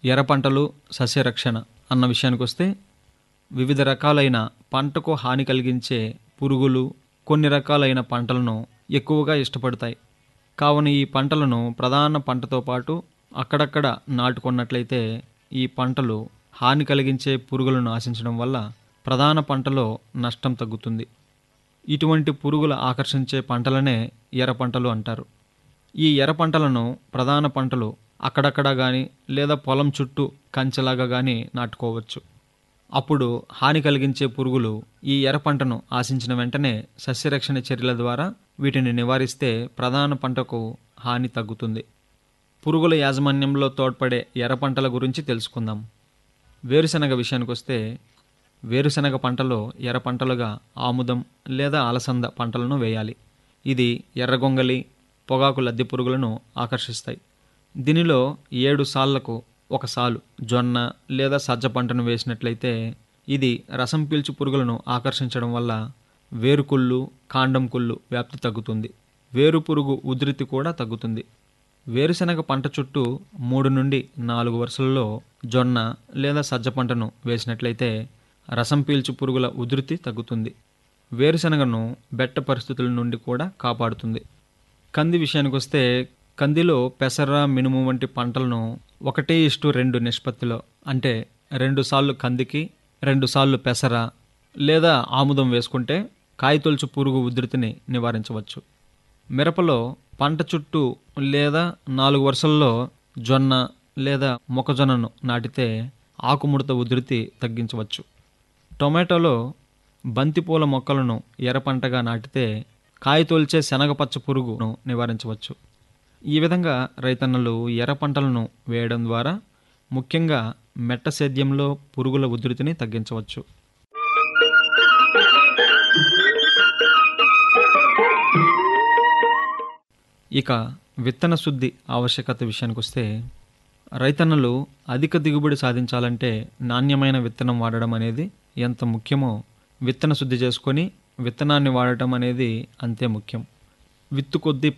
ఎర్ర పంటలు సస్యరక్షణ అన్న విషయానికి వస్తే వివిధ రకాలైన పంటకు హాని కలిగించే పురుగులు కొన్ని రకాలైన పంటలను ఎక్కువగా ఇష్టపడతాయి కావున ఈ పంటలను ప్రధాన పంటతో పాటు అక్కడక్కడ నాటుకున్నట్లయితే ఈ పంటలు హాని కలిగించే పురుగులను ఆశించడం వల్ల ప్రధాన పంటలో నష్టం తగ్గుతుంది ఇటువంటి పురుగులు ఆకర్షించే పంటలనే ఎర్ర పంటలు అంటారు ఈ ఎర్ర పంటలను ప్రధాన పంటలు అక్కడక్కడ కానీ లేదా పొలం చుట్టూ కంచెలాగా కానీ నాటుకోవచ్చు అప్పుడు హాని కలిగించే పురుగులు ఈ ఎర్ర పంటను ఆశించిన వెంటనే సస్యరక్షణ చర్యల ద్వారా వీటిని నివారిస్తే ప్రధాన పంటకు హాని తగ్గుతుంది పురుగుల యాజమాన్యంలో తోడ్పడే ఎర్ర పంటల గురించి తెలుసుకుందాం వేరుశనగ విషయానికి వస్తే వేరుశనగ పంటలో ఎర్ర పంటలుగా ఆముదం లేదా అలసంద పంటలను వేయాలి ఇది ఎర్రగొంగలి పొగాకు లద్దె పురుగులను ఆకర్షిస్తాయి దీనిలో ఏడు సాళ్లకు ఒక సాలు జొన్న లేదా సజ్జ పంటను వేసినట్లయితే ఇది రసం పీల్చు పురుగులను ఆకర్షించడం వల్ల వేరుకుళ్ళు కాండం కుళ్ళు వ్యాప్తి తగ్గుతుంది వేరు పురుగు ఉధృతి కూడా తగ్గుతుంది వేరుశనగ పంట చుట్టూ మూడు నుండి నాలుగు వరుసలలో జొన్న లేదా సజ్జ పంటను వేసినట్లయితే రసం పీల్చు పురుగుల ఉధృతి తగ్గుతుంది వేరుశనగను బెట్ట పరిస్థితుల నుండి కూడా కాపాడుతుంది కంది విషయానికి వస్తే కందిలో పెసర మినుము వంటి పంటలను ఒకటి ఇష్టు రెండు నిష్పత్తిలో అంటే రెండు సార్లు కందికి రెండు సార్లు పెసర లేదా ఆముదం వేసుకుంటే కాయతొలుచు పురుగు ఉధృతిని నివారించవచ్చు మిరపలో పంట చుట్టూ లేదా నాలుగు వరుసల్లో జొన్న లేదా మొక్కజొన్నను నాటితే ఆకుముడత ఉధృతి తగ్గించవచ్చు టొమాటోలో బంతిపూల మొక్కలను ఎర్ర పంటగా నాటితే కాయతోల్చే శనగపచ్చ పురుగును నివారించవచ్చు ఈ విధంగా రైతన్నలు ఎర్ర పంటలను వేయడం ద్వారా ముఖ్యంగా మెట్ట సేద్యంలో పురుగుల ఉధృతిని తగ్గించవచ్చు ఇక విత్తన శుద్ధి ఆవశ్యకత విషయానికి వస్తే రైతన్నలు అధిక దిగుబడి సాధించాలంటే నాణ్యమైన విత్తనం వాడడం అనేది ఎంత ముఖ్యమో విత్తన శుద్ధి చేసుకొని విత్తనాన్ని వాడటం అనేది అంతే ముఖ్యం విత్తు కొద్దీ